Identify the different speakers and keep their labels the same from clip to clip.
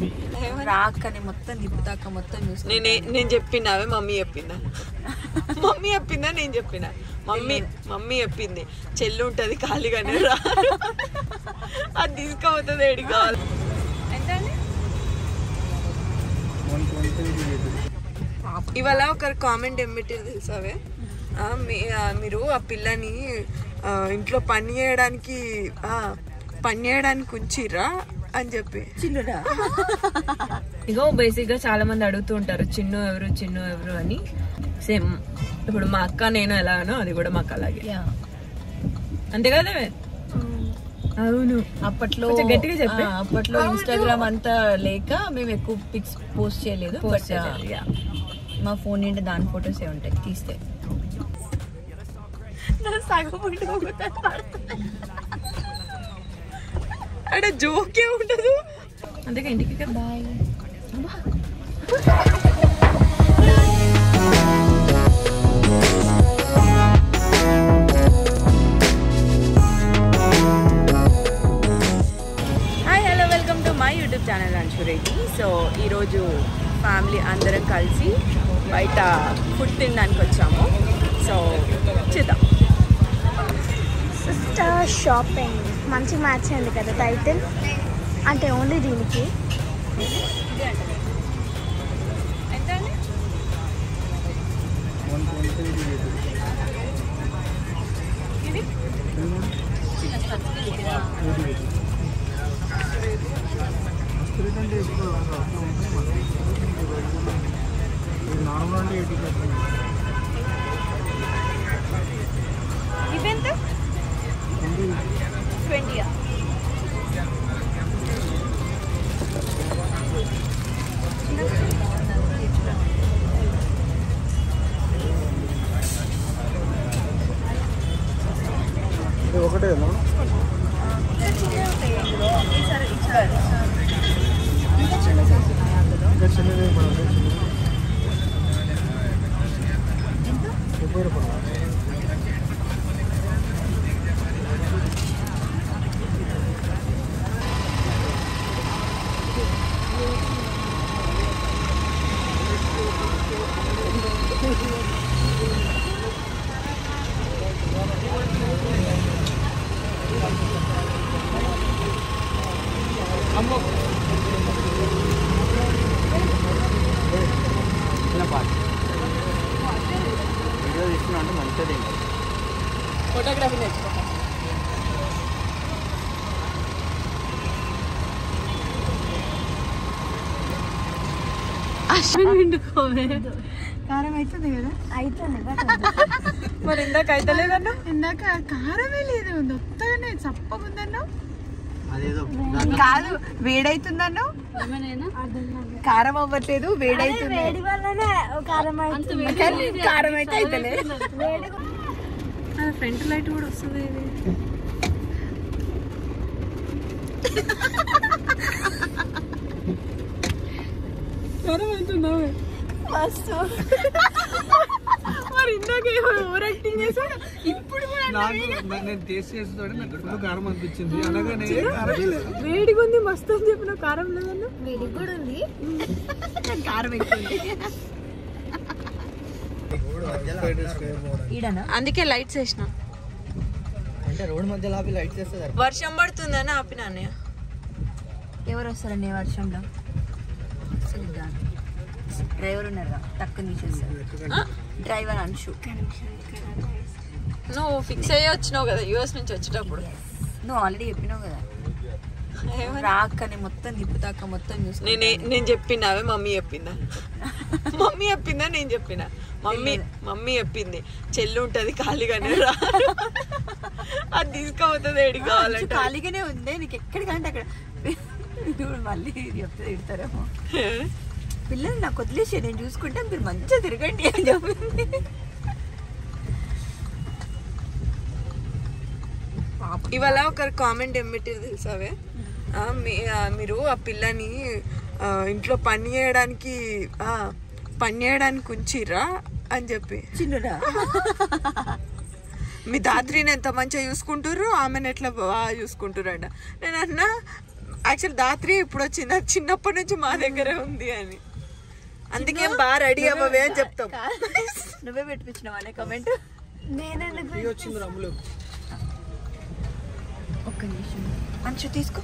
Speaker 1: రాకని మొత్తం తిప్పుతాక మొత్తం చూసి
Speaker 2: నేను నేను చెప్పిన అవే మమ్మీ చెప్పిందా మమ్మీ చెప్పిందా నేను చెప్పిన మమ్మీ మమ్మీ చెప్పింది చెల్లి ఉంటది ఖాళీగానే రా అది తీసుకోపోతుంది ఏడికి కావాలి ఇవాళ ఒకరు కామెంట్ ఏం పెట్టారు తెలుసావే ఆ, మీ- ఆ, మీరు ఆ పిల్లని ఆ, ఇంట్లో పని చేయడానికి ఆ, పని చేయడానికి ఉంచిర్రా అని చెప్పి
Speaker 1: చిల్లురా
Speaker 2: ఇగో బేసిక్ గా చాలా మంది అడుగుతూ ఉంటారు చిన్ను ఎవరు చిన్ను ఎవరు అని సేమ్ ఇప్పుడు మా అక్క నేను ఎలానో అది కూడా మాకు అలాగే అంతే కదా అవును
Speaker 1: అప్పట్లో
Speaker 2: కొంచెం గట్టిగా చెప్పే.
Speaker 1: ఆ, అప్పట్లో ఇన్స్టాగ్రామ్ అంతా లేక మేము ఎక్కువ పిక్స్ పోస్ట్ చేయలేదు బట్ మా ఫోన్ నిండా దాని ఫొటోస్ ఏ ఉంటాయి తీస్తే
Speaker 2: అక్కడ జోకే ఉండదు అందుకే ఇంటికి కదా
Speaker 1: bye
Speaker 2: hi hello welcome to my YouTube channel Anshu Reddy so ఈరోజు ఫ్యామిలీ అందరం కలిసి బయట ఫుడ్ తినడానికి వచ్చాము సో చూద్దాం
Speaker 3: సిస్టర్ షాపింగ్ మంచి మ్యాచ్ అయింది కదా టైటిల్ అంటే ఓన్లీ దీనికి ఇవెంత ట్వంటీయా
Speaker 4: ఒకటేనా ఇంకా చిన్నది మనది ముప్పై రూపాయలు వీడియో తీసుకున్నా అంటే మంచిది
Speaker 2: ఫోటోగ్రఫీ నేర్చుకుంటాం
Speaker 1: కారం అవుతుంది కదా
Speaker 3: అవుతుంది
Speaker 2: మరి ఇందాక అయితలేదన్నా
Speaker 1: ఇందాక కారమే లేదు మొత్తగానే చప్పకుందన్నా
Speaker 4: అదేదో
Speaker 1: కాదు వేడైతుందన్నా కారం అవ్వట్లేదు వేడైతుంది
Speaker 3: వేడి వల్లనే కారం అవుతుంది
Speaker 1: కానీ కారం అయితే అయితలే
Speaker 2: ఫ్రంట్ లైట్ కూడా వస్తుంది ఇది
Speaker 3: మస్తు
Speaker 2: మరి ఇందాక ఓవర్ యాక్టింగ్ చేసా ఇప్పుడు కూడా
Speaker 4: నాకు నేను టేస్ట్ చేస్తుంటే నాకు ఫుల్ కారం అనిపించింది అనగానే కారమే లేదు
Speaker 2: వేడిగా ఉంది మస్తు అని చెప్పిన కారం లేదన్నా
Speaker 3: వేడి కూడా ఉంది
Speaker 1: కారం ఎక్కువ ఈడనా
Speaker 2: అందుకే లైట్స్ వేసిన
Speaker 4: అంటే రోడ్ మధ్యలో ఆపి లైట్ చేస్తే
Speaker 2: వర్షం పడుతుందని ఆపిన అన్నయ్య
Speaker 1: ఎవరు వస్తారండి ఈ వర్షంలో డ్రైవర్ ఉన్నారా టక్కుని తీసేస్తారు డ్రైవర్ అంశు
Speaker 2: నువ్వు ఫిక్స్ అయ్యి వచ్చినావు కదా యూఎస్ నుంచి వచ్చేటప్పుడు
Speaker 1: నువ్వు ఆల్రెడీ చెప్పినావు కదా రాకని మొత్తం తిప్పుతాక మొత్తం చూసి
Speaker 2: నేను నేను చెప్పిన అవే మమ్మీ చెప్పిందా మమ్మీ చెప్పిందా నేను చెప్పిన మమ్మీ మమ్మీ చెప్పింది చెల్లి ఉంటది ఖాళీగానే రా అది తీసుకోపోతుంది ఏడికి కావాలంటే
Speaker 1: ఖాళీగానే ఉంది నీకు ఎక్కడికంటే అక్కడ ఇప్పుడు మళ్ళీ చెప్తే తిడతారేమో పిల్లలు నాకు వదిలేసి నేను చూసుకుంటే మీరు మంచిగా తిరగండి అని చెప్పింది
Speaker 2: ఇవాళ ఒకరు కామెంట్ ఏం పెట్టారు తెలుసావే ఆ, మీ- ఆ, మీరు ఆ పిల్లని ఆ, ఇంట్లో పని చేయడానికి ఆ, పని చేయడానికి ఉంచిర్రా అని చెప్పి
Speaker 1: చిన్నరా
Speaker 2: మీ దాత్రిని ఎంత మంచిగా చూసుకుంటారు ఆమెను ఎట్లా బాగా చూసుకుంటారంట నేను అన్నా యాక్చువల్ దాత్రి ఇప్పుడు వచ్చింది అది చిన్నప్పటి నుంచి మా దగ్గరే ఉంది అని అందుకే బాగా రెడీ అవ్వవే అని చెప్తాం
Speaker 1: నువ్వే పెట్టించినావు అనే కమెంట్
Speaker 3: నేనెందుకు
Speaker 4: ఇది వచ్చింది రమ్ములు
Speaker 1: ఒక్క నిమిషం అంచు తీసుకో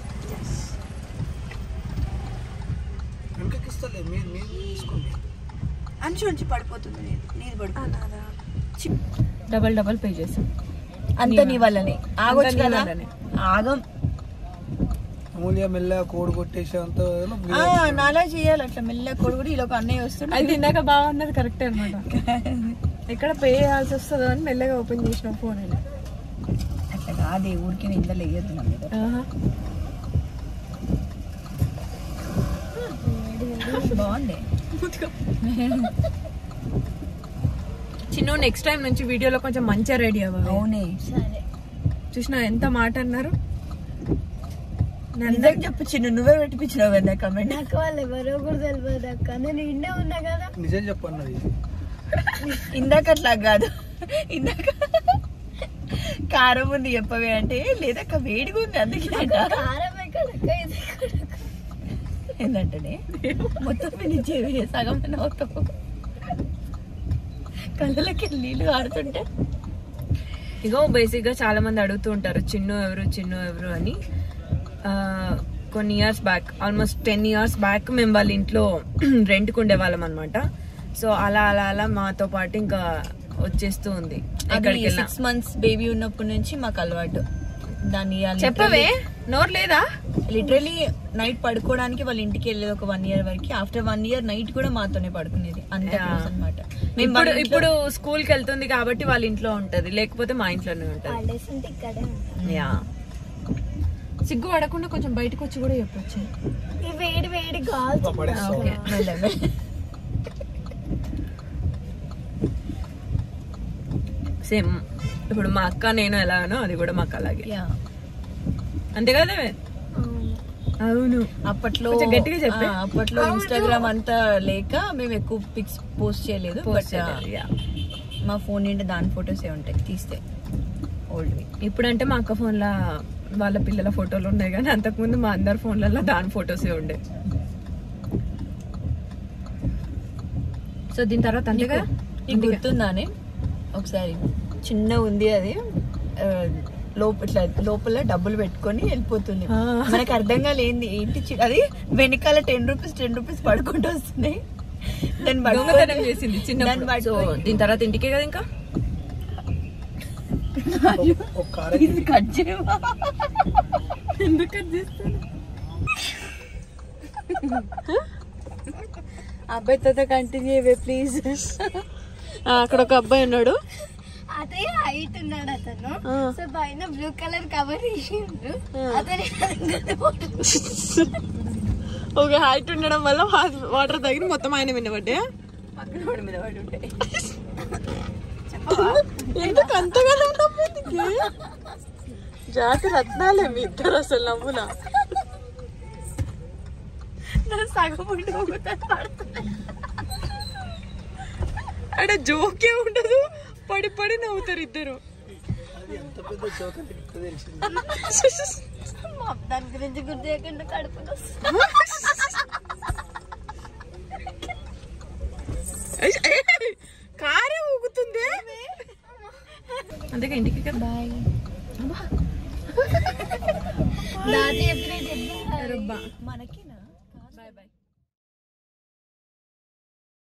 Speaker 4: వెనకకి ఇస్తలే మీరు మీరు తీసుకోండి
Speaker 1: అంచు నుంచి పడిపోతుంది నీది నీది పడిపోతుంది
Speaker 2: డబల్ డబల్ పే చేసాం
Speaker 1: అంత నీ వల్లనే ఆగొచ్చు
Speaker 2: నీ
Speaker 1: కదా
Speaker 2: వల్లనే.
Speaker 1: ఆగం
Speaker 4: అమూల్య మెల్ల కోడ్ కొట్టేసి అంత
Speaker 1: ఆ, నాలా చేయాలి అట్లా మెల్ల కొడుకుడు ఇలా ఒక అన్నయ్య వస్తుండే
Speaker 2: అది ఇందాక బాగున్నది కరెక్టే అనమాట ఎక్కడ పే చేయాల్సి వస్తుందో అని మెల్లగా ఓపెన్ చేసిన ఫోన్ అని
Speaker 1: అట్లా కాదే ఊరికి నిందలు వేయద్దు నా మీద బాగుంది
Speaker 2: చిన్న నెక్స్ట్ టైం నుంచి వీడియోలో కొంచెం మంచిగా రెడీ అవ్వాలి
Speaker 1: అవునే
Speaker 3: సరే
Speaker 2: చూసిన ఎంత మాట అన్నారు
Speaker 1: నిజం చెప్పు చిన్న నువ్వే పెట్టిపించినావు కదా కమెంట్
Speaker 3: నాకు వాళ్ళు ఎవరో కూడా తెలియదు అక్క నేను ఇండే ఉన్నా కదా
Speaker 4: నిజం చెప్పన్నది
Speaker 1: ఇందాక అట్లా కాదు ఇందాక కారం ఉంది చెప్పవే అంటే లేదక్క వేడిగా ఉంది అందుకే అంట.
Speaker 3: కారం ఎక్కడ అక్క ఇది ఎక్కడ?
Speaker 1: ఏంటంటే మొత్తం మీద చెవి సగం అవుతావు కళ్ళకి నీళ్ళు ఆడుతుంటే
Speaker 2: ఇగో బేసిక్ గా చాలా మంది అడుగుతూ ఉంటారు చిన్ను ఎవరు చిన్ను ఎవరు అని ఆ, కొన్ని years back almost ten years back మేము వాళ్ళ ఇంట్లో రెంట్కి ఉండేవాళ్ళం అనమాట సో అలా అలా అలా మాతో పాటు ఇంకా వచ్చేస్తూ ఉంది ఎక్కడికి వెళ్ళినా
Speaker 1: సిక్స్ మంత్స్ బేబీ ఉన్నప్పటి నుంచి మాకు అలవాటు దాన్ని
Speaker 2: చెప్పవే నోరు లేదా
Speaker 1: లిటరలీ నైట్ పడుకోవడానికి వాళ్ళ ఇంటికి వెళ్ళేది ఒక వన్ ఇయర్ వరకు ఆఫ్టర్ వన్ ఇయర్ నైట్ కూడా మాతోనే పడుకునేది అంత
Speaker 2: Yeah.
Speaker 1: క్లోజ్ అనమాట
Speaker 2: ఇప్పుడు ఇప్పుడు స్కూల్ కి వెళ్తుంది కాబట్టి వాళ్ళ ఇంట్లో ఉంటది లేకపోతే మా ఇంట్లోనే ఉంటది
Speaker 3: హాలిడేస్ ఉంటే ఇక్కడే ఉంటా.
Speaker 2: యా సిగ్గు పడకుండా కొంచెం బయటకు వచ్చి కూడా చెప్పొచ్చు
Speaker 3: ఈ వేడి వేడి గాలి
Speaker 4: పడేస్తావు
Speaker 2: ఓకే సేమ్ ఇప్పుడు మా అక్క నేను ఎలానో అది కూడా మాకు అలాగే అంతే కదా అవును
Speaker 1: అప్పట్లో
Speaker 2: కొంచెం గట్టిగా చెప్పే.
Speaker 1: ఆ, అప్పట్లో ఇన్స్టాగ్రామ్ అంతా లేక మేము ఎక్కువ పిక్స్ పోస్ట్ చేయలేదు బట్ మా ఫోన్ నిండా దాని ఫొటోస్ ఏ ఉంటాయి తీస్తే ఓల్డ్
Speaker 2: ఇప్పుడంటే మా అక్క ఫోన్ లా వాళ్ళ పిల్లల ఫోటోలు ఉన్నాయి కానీ అంతకుముందు మా అందరి ఫోన్లలో దాని ఫోటోసే ఉండే సో దీని తర్వాత అంతే కదా
Speaker 1: నీకు గుర్తుందానే ఒకసారి చిన్న ఉంది అది ఆ, లోప ఇట్లా లోపల డబ్బులు పెట్టుకొని వెళ్ళిపోతుంది
Speaker 2: ఆ.
Speaker 1: మనకు అర్థం కాలేంది ఏంటి చి- అది వెనకాల టెన్ రూపీస్ టెన్ రూపీస్ పడుకుంటూ వస్తున్నాయి దాన్ని
Speaker 2: దొంగతనం
Speaker 1: పట్టుకొని-
Speaker 2: చేసింది చిన్న
Speaker 1: దాన్ని
Speaker 2: సో
Speaker 1: పట్టుకొని-
Speaker 2: దీని తర్వాత ఇంటికే కదా ఇంకా
Speaker 4: ఒక కార్
Speaker 1: ఇది కట్ చేయవా
Speaker 2: ఎందుకు చేస్తాను అబ్బాయితో కంటిన్యూ అయ్యే ప్లీజ్ అక్కడ ఒక అబ్బాయి ఉన్నాడు
Speaker 3: అదే హైట్ ఉన్నాడు అతను
Speaker 2: ఆ.
Speaker 3: సో పైన బ్లూ కలర్ కవర్ వేసిండు
Speaker 2: ఆ.
Speaker 3: అతని
Speaker 2: ఒక హైట్ ఉండడం వల్ల వాటర్ తగిలి మొత్తం ఆయన వినబడ్డా
Speaker 1: పక్కన వాడి మీద పడి ఉంటాయి
Speaker 2: ఎందుకు అంతగా నవ్వుతుంది జాతి రత్నాలే మీ ఇద్దరు అసలు నవ్వులా
Speaker 1: నా సగం ఉండి ఊగుతాను, పడుతున్నాయి.
Speaker 2: అక్కడ జోకే ఉండదు పడి పడి నవ్వుతారు ఇద్దరు
Speaker 4: అది ఎంత పెద్ద జోక్ అంటే ఇప్పుడు తెలిసింది
Speaker 3: మా దాని గురించి గుర్తు చేయకుండా కడుపులో
Speaker 2: కారే ఊగుతుంది అందుకే ఇంటికి కదా
Speaker 3: బాయ్ దాటి ఎప్పుడైతే
Speaker 2: బా
Speaker 1: మనకేనా
Speaker 2: బాయ్ బాయ్